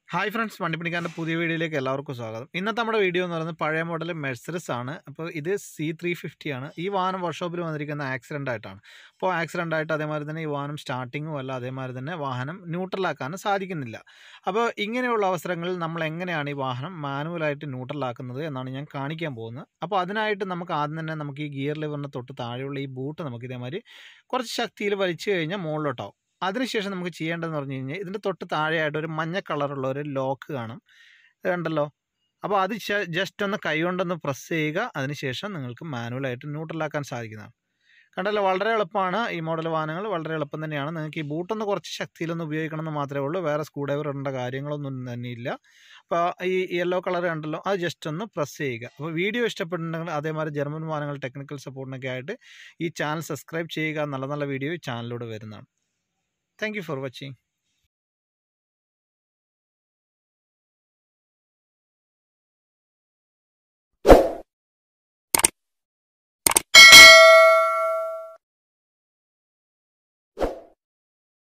Hi friends വണ്ടിപ്പണിക്കാരൻ്റെ പുതിയ വീഡിയോയിലേക്ക് എല്ലാവർക്കും സ്വാഗതം ഇന്നത്തെ നമ്മുടെ വീഡിയോ എന്ന് പറയുന്നത് പഴയ മോഡൽ മെഴ്സറിസ് ആണ് അപ്പോൾ ഇത് സി ത്രീ ഫിഫ്റ്റി ആണ് ഈ വാഹനം വർക്ക്ഷോപ്പിൽ വന്നിരിക്കുന്ന ആക്സിഡൻ്റ് ആയിട്ടാണ് അപ്പോൾ ആക്സിഡൻ്റ് ആയിട്ട് അതേമാതിരി തന്നെ ഈ വാഹനം സ്റ്റാർട്ടിങ്ങും അല്ല അതേമാതിരി തന്നെ വാഹനം ന്യൂട്രലാക്കാനും സാധിക്കുന്നില്ല അപ്പോൾ ഇങ്ങനെയുള്ള അവസരങ്ങളിൽ നമ്മൾ എങ്ങനെയാണ് ഈ വാഹനം മാനുവലായിട്ട് ന്യൂട്രലാക്കുന്നത് എന്നാണ് ഞാൻ കാണിക്കാൻ പോകുന്നത് അപ്പോൾ അതിനായിട്ട് നമുക്ക് ആദ്യം തന്നെ നമുക്ക് ഈ ഗിയർ ലിവറിന് തൊട്ട് താഴെയുള്ള ഈ ബൂട്ട് നമുക്ക് ഇതേമാതിരി കുറച്ച് ശക്തിയിൽ വലിച്ചു കഴിഞ്ഞാൽ മുകളിലോട്ടാവും അതിനുശേഷം നമുക്ക് ചെയ്യേണ്ടതെന്ന് പറഞ്ഞു കഴിഞ്ഞാൽ ഇതിൻ്റെ തൊട്ട് താഴെയായിട്ട് ഒരു മഞ്ഞ കളറുള്ള ഒരു ലോക്ക് കാണും ഇത് കണ്ടല്ലോ അപ്പോൾ അത് ജസ്റ്റ് ഒന്ന് കൈകൊണ്ടൊന്ന് പ്രസ് ചെയ്യുക അതിനുശേഷം നിങ്ങൾക്ക് മാനുവലായിട്ട് ന്യൂട്രലാക്കാൻ സാധിക്കുന്നതാണ് കണ്ടല്ലോ വളരെ എളുപ്പമാണ് ഈ മോഡൽ വാഹനങ്ങൾ വളരെ എളുപ്പം തന്നെയാണ് നിങ്ങൾക്ക് ഈ ബൂട്ടൊന്ന് കുറച്ച് ശക്തിയിലൊന്ന് ഉപയോഗിക്കണമെന്ന് മാത്രമേ ഉള്ളൂ വേറെ സ്ക്രൂ ഡ്രൈവർ ഇടേണ്ട കാര്യങ്ങളൊന്നും തന്നെ ഇല്ല അപ്പോൾ ഈ യെല്ലോ കളർ കണ്ടല്ലോ അത് ജസ്റ്റ് ഒന്ന് പ്രസ് ചെയ്യുക അപ്പോൾ വീഡിയോ ഇഷ്ടപ്പെട്ടിട്ടുണ്ടെങ്കിൽ അതേമാതിരി ജർമ്മൻ വാഹനങ്ങൾ ടെക്നിക്കൽ സപ്പോർട്ടിനൊക്കെ ആയിട്ട് ഈ ചാനൽ സബ്സ്ക്രൈബ് ചെയ്യുക നല്ല നല്ല വീഡിയോ ഈ ചാനലിലൂടെ വരുന്നതാണ് Thank you for watching.